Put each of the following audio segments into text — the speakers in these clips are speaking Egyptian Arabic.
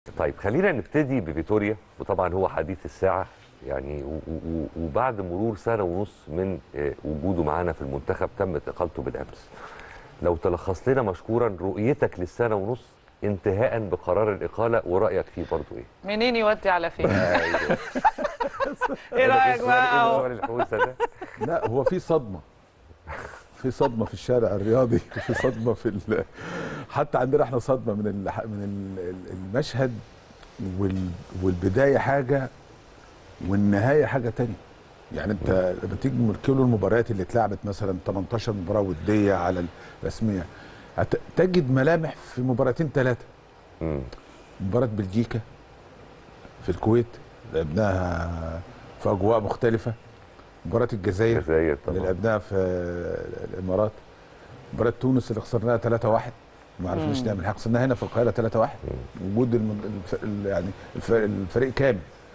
طيب خلينا نبتدي بفيتوريا وطبعا هو حديث الساعه يعني و- و- وبعد مرور سنه ونص من آه، وجوده معانا في المنتخب تمت اقالته بالامس لو تلخص لنا مشكورا رؤيتك للسنه ونص انتهاء بقرار الاقاله ورايك فيه برضو ايه؟ منين يودي على فين؟ ايوه ايه رايك بقى؟ ايه أهو. السؤال الحوسه ده؟ لا هو في صدمه في صدمه في الشارع الرياضي في صدمه في ال... حتى عندنا احنا صدمه من ال... من ال- ال- المشهد وال... والبدايه حاجه والنهايه حاجه تانية يعني انت لما تيجي من كيلو المباريات اللي اتلعبت مثلا 18 مباراه وديه على الرسميه هت... تجد ملامح في مباراتين ثلاثه مم. مباراه بلجيكا في الكويت لعبناها في اجواء مختلفه مباراه الجزائر الجزائر اللي طبعا لعبناها في الامارات مباراه تونس اللي خسرناها 3-1 ما عرفناش مم. نعمل حاجه خسرناها هنا في القاهره 3-1 وجود الم... الف... ال- يعني الف... الفريق كامل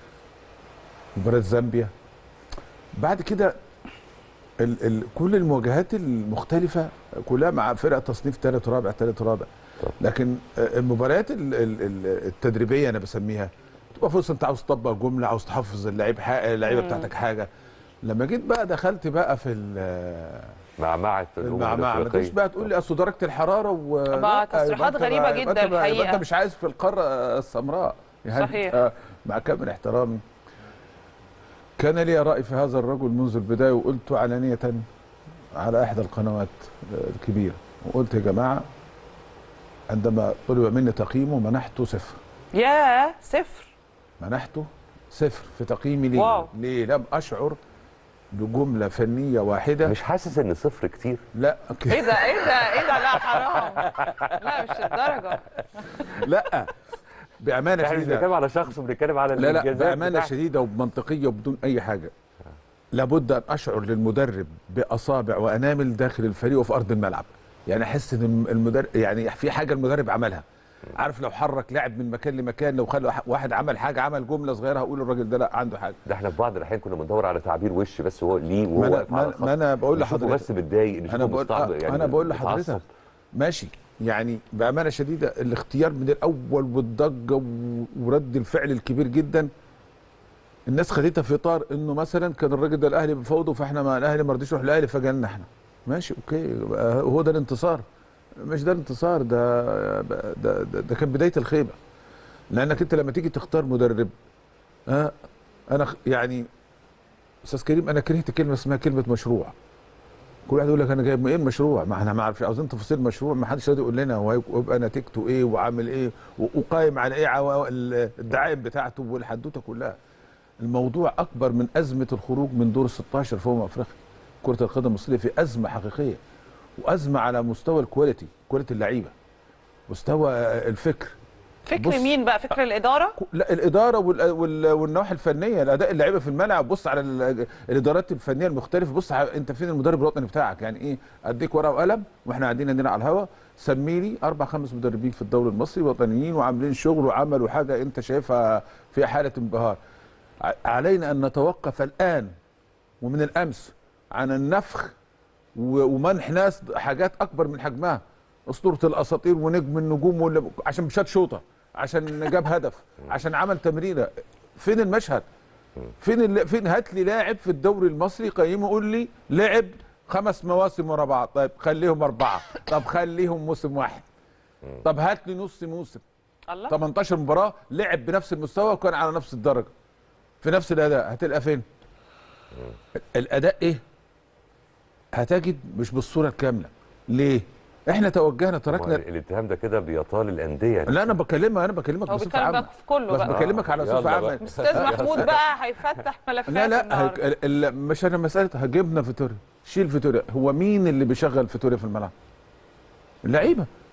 مباراه زامبيا بعد كده ال... ال... كل المواجهات المختلفه كلها مع فرق تصنيف ثالث رابع ثالث رابع طب. لكن المباريات ال... ال... ال- التدريبيه انا بسميها تبقى فرصه انت عاوز تطبق جمله عاوز تحفظ اللعيب حاجه اللعيبه مم. بتاعتك حاجه لما جيت بقى دخلت بقى في ال- معمعة في الأمم المعمعة ما الأفريقية. تجيش بقى تقول لي اصل درجه الحراره و بقى لا، تصريحات يبقى أنت غريبة بقى- يبقى جدا أنت بقى- يبقى الحقيقة. انت مش عايز في القاره السمراء يعني صحيح. آه، مع كامل احترامي كان لي راي في هذا الرجل منذ البدايه وقلت علانيه على احدى القنوات الكبيره وقلت يا جماعه عندما طلب مني تقييمه منحته صفر ياه صفر منحته صفر في تقييمي ليه واو. ليه لم اشعر بجمله فنيه واحده مش حاسس ان صفر كتير لا ايه ده ايه ده ايه ده لا حرام لا مش الدرجه لا بامانه احنا مش شديده بنتكلم على شخص وبنتكلم على لا لا الإنجازات بامانه بتاعته. شديده وبمنطقيه وبدون اي حاجه لابد ان اشعر للمدرب باصابع وانامل داخل الفريق وفي ارض الملعب يعني احس ان المدرب يعني في حاجه المدرب عملها عارف لو حرك لاعب من مكان لمكان لو خلى واحد عمل حاجه عمل جمله صغيره هقول الراجل ده لا عنده حاجه ده احنا في بعض الاحيان كنا بندور على تعبير وش بس هو ليه وهو ما انا واقف على ما الخط ما انا بقول نشوفه لحضرتك بس متضايق نشوفه انا بقول مستعب- آه، يعني انا بقول متعصب. لحضرتك ماشي يعني بامانه شديده الاختيار من الاول والضجه و- ورد الفعل الكبير جدا الناس خدتها في اطار انه مثلا كان الراجل ده الاهلي بفوضه فاحنا ما الاهلي ما رضيش يروح الاهلي فجالنا احنا ماشي اوكي يبقى هو ده الانتصار مش ده الانتصار ده ده, ده, ده كان بدايه الخيبه لانك انت لما تيجي تختار مدرب ها انا خ- يعني استاذ كريم انا كرهت كلمه اسمها كلمه مشروع كل واحد يقول لك انا جايب ايه المشروع ما احنا ما عارفين عاوزين تفاصيل مشروع ما حدش راضي يقول لنا هو يبقى نتيجته ايه وعامل ايه و- وقايم على ايه عوا- ال- الدعايم بتاعته والحدوته كلها الموضوع اكبر من ازمه الخروج من دور 16 في امم افريقيا كره القدم المصريه في ازمه حقيقيه وازمه على مستوى الكواليتي كواليتي اللعيبه مستوى الفكر فكر بص. مين بقى فكر الاداره لا الاداره وال- وال- والنواحي الفنيه الاداء اللعيبه في الملعب بص على ال- الادارات الفنيه المختلفه بص على انت فين المدرب الوطني بتاعك يعني ايه اديك ورقه وقلم واحنا قاعدين عندنا على الهوا سمي لي اربع خمس مدربين في الدوري المصري وطنيين وعاملين شغل وعملوا حاجه انت شايفها في حاله انبهار ع- علينا ان نتوقف الان ومن الامس عن النفخ و- ومنح ناس حاجات اكبر من حجمها اسطوره الاساطير ونجم النجوم ولا عشان مشات شوطه عشان جاب هدف عشان عمل تمريره فين المشهد فين ال... فين هات لي لاعب في الدوري المصري قيمه قول لي لعب خمس مواسم ورا بعض طيب خليهم اربعه طب خليهم موسم واحد طب هات لي نص موسم الله 18 مباراه لعب بنفس المستوى وكان على نفس الدرجه في نفس الاداء هتلقى فين الاداء ايه هتجد مش بالصوره الكامله ليه احنا توجهنا ما تركنا الاتهام ده كده بيطال الانديه لا انا بكلمك انا بكلمك هو بصفه بيتكلم عامه بقى في كله بس بقى بكلمك على يلا صفه بقى. عامه استاذ محمود بقى هيفتح ملفات لا لا النهارده. هك- ال- مش انا مساله هجيبنا فيتوريا شيل فيتوريا هو مين اللي بيشغل فيتوريا في الملعب اللعيبه